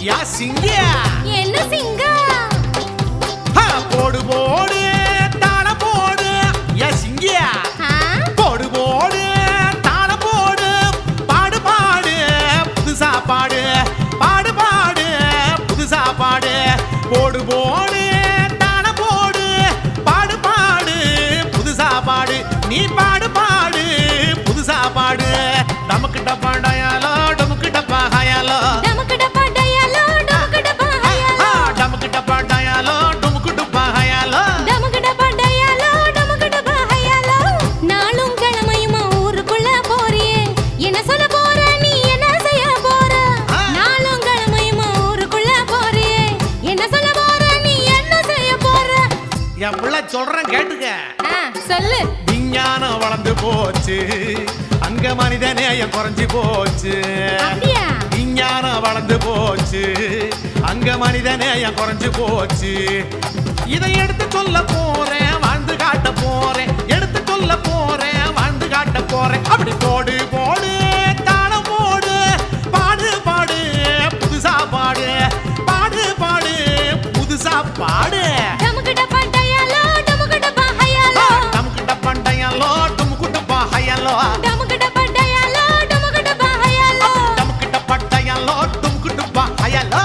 யா சிங்கியா என்ன சிங்கம் ஹா, போடு போடு தாள போடு யா சிங்கியா ஆ? போடு போடு தாள போடு பாடு பாடு புதுசா பாடு பாடு பாடு புதுசா பாடு போடு போடு தாள போடு பாடு பாடு புதுசா பாடு நீ பாடு பாடு புதுசா பாடு டமக்கு டப்பா டயாலோ டமுக்கு டப்பா ஹயாலோ டமக்கு டப்பா டயாலோ, டமக்கு டப்பா ஹயாலோ. டமுக்கு டப்பா டயாலோ டமுக்கு டப்பா ஹயாலோ டமக்கு டப்பா டயாலோ, டமக்கு டப்பா ஹயாலோ. நாளும் கிழமையுமா ஊருக்குள்ள போறியே என்ன சொல்ல போற நீ என்ன செய்ய போற ஆ. நாளும் கிழமையுமா ஊருக்குள்ள போறியே என்ன சொல்ல போற நீ என்ன செய்ய போற என் பிள்ளை சொல்றேன் கேட்டுக்க ஆ, சொல்லு விஞ்ஞானம் வளர்ந்து போச்சு அங்க மனித நேயம் குறைஞ்சு போச்சு அப்படியா விஞ்ஞானம் வளர்ந்து போச்சு அங்க மனித நேயம் குறைஞ்சு போச்சு இதை எடுத்து சொல்ல போறேன் வாழ்ந்து காட்ட போறேன் எடுத்து சொல்ல போறேன் வாழ்ந்து காட்ட போறேன் அப்படி போடு போடு தாளம் போடு பாடு பாடு புதுசா பாடு பாடு பாடு புதுசா பாடு டமக்கு டப்பா டயாலோ, டமக்கு டப்பா ஹயாலோ. நமக்கிட்ட பண்டையல்லோ டுமுக்குட்டு பாகையல்லோ டமக்கு டப்பா டயாலோ, டமக்கு டப்பா ஹயாலோ. நமக்கிட்ட பட்டையல்லோ டுமுக்குட்டு பாகையல்லோ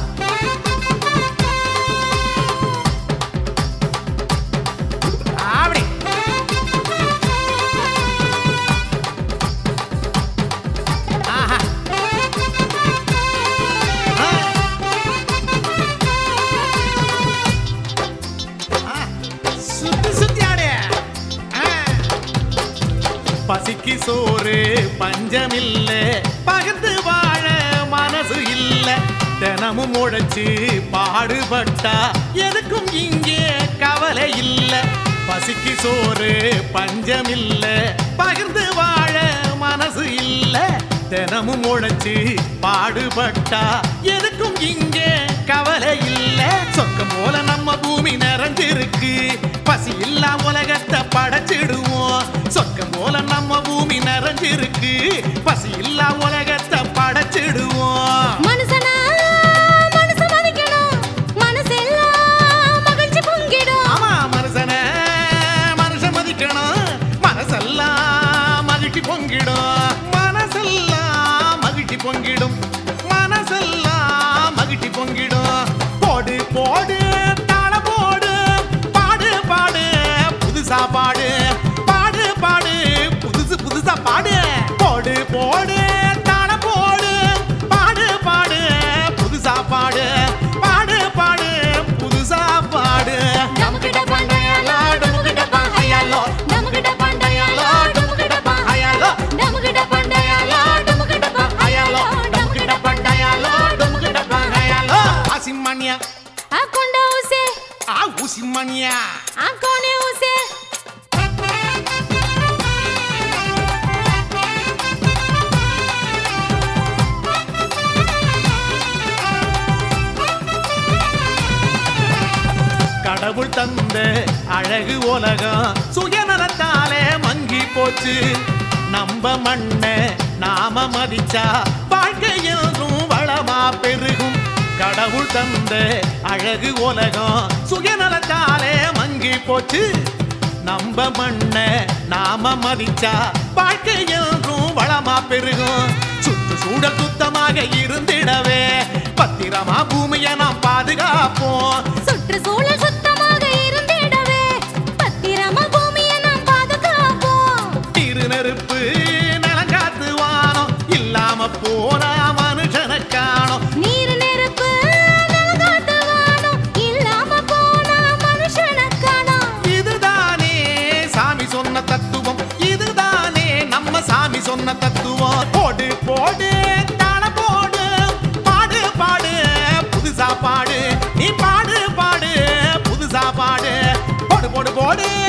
அப்படி ஆஹா ஆ. ஆ. சுத்தி சுத்தி ஆடு ஆ. பசிக்கு சோறு பஞ்சமில்ல பகத்து வாழ மனசு இல்ல தினமும் உழைச்சு பாடுபட்டா எதுக்கும் இங்கே கவலை இல்ல பசிக்கு சோறு பஞ்சமில்ல பகிர்ந்து வாழ மனசு இல்ல தினமும் உழைச்சு பாடுபட்டா எதுக்கும் இங்கே கவலை இல்ல சொக்கம் போல நம்ம பூமி நிறைஞ்சிருக்கு பசி இல்லா உலகத்தை படைச்சிடுவோம் சொக்கம் போல நம்ம பூமி நிறைஞ்சிருக்கு பசி இல்லா உலகத்தை படைச்சிடுவோம் மனுஷனா மனச மதிக்கணும் மனசெல்லாம் மகிழ்ச்சி பொங்கிடும் ஆமா மனுஷன மனுஷன் மதிக்கணும் மனசெல்லாம் மகிழ்ச்சி பொங்கிடும் மனசெல்லாம் மகிழ்ச்சி பொங்கிடும் மனசெல்லாம் மகிழ்ச்சி பொங்கிடும் போடு போடு தாள போடு பாடு பாடு புதுசா பாடு பாடு பாடு புதுசு புதுசா பாடு போடு போடு தாள போடு பாடு பாடு புதுசா பாடு பாடு பாடு புதுசா பாடு நமக்கிட்ட பண்டையாலோ, நமக்கிட்ட பண்டையாலோ, நமக்கிட்ட பண்டையாலோ, நமக்கிட்ட பண்டையாலோ, நமக்கிட்ட பண்டையாலோ, நமக்கிட்ட பண்டையாலோ, நமக்கிட்ட பண்டையாலோ, நமக்கிட்ட பண்டையாலோ. ஆசிம்மணியா ஆ கொண்ட ஊசே, ஆ ஊசிம்மணியா ஆ கோணே ஊசே. கடவுள் தந்த அழகு உலகம் சுயநலத்தாலே மங்கி போச்சு நம்ம மண்ண நாம மதிச்சா வாழ்க்கை என்றும் வளமா பெருகும் கடவுள் தந்த அழகு உலகம் சுயநலத்தாலே மங்கி போச்சு நம்ம மண்ண நாம மதிச்சா வாழ்க்கை என்றும் வளமா பெருகும் சுற்றுச்சூழல் சுத்தமாக இருந்திடவே பத்திரமா பூமியை நாம் பாதுகாப்போம் சுற்றுச்சூழல் சுத்தமாக இருந்திடவே பத்திரமா பூமியை நாம் பாதுகாப்போம் நீரு நெருப்பு நலங்காத்து வானம் இல்லாம போனா மனுஷனை காணோம் நீர் நெருப்பு நலங்காத்து வானம் இல்லாம போனா மனுஷனை காணோம் இதுதானே சாமி சொன்ன தத்துவம் இதுதானே நம்ம சாமி சொன்ன தத்துவம் போடு போடு தாள போடு பாடு பாடு புதுசா பாடு நீ பாடு பாடு புதுசா பாடு போடு போடு போடு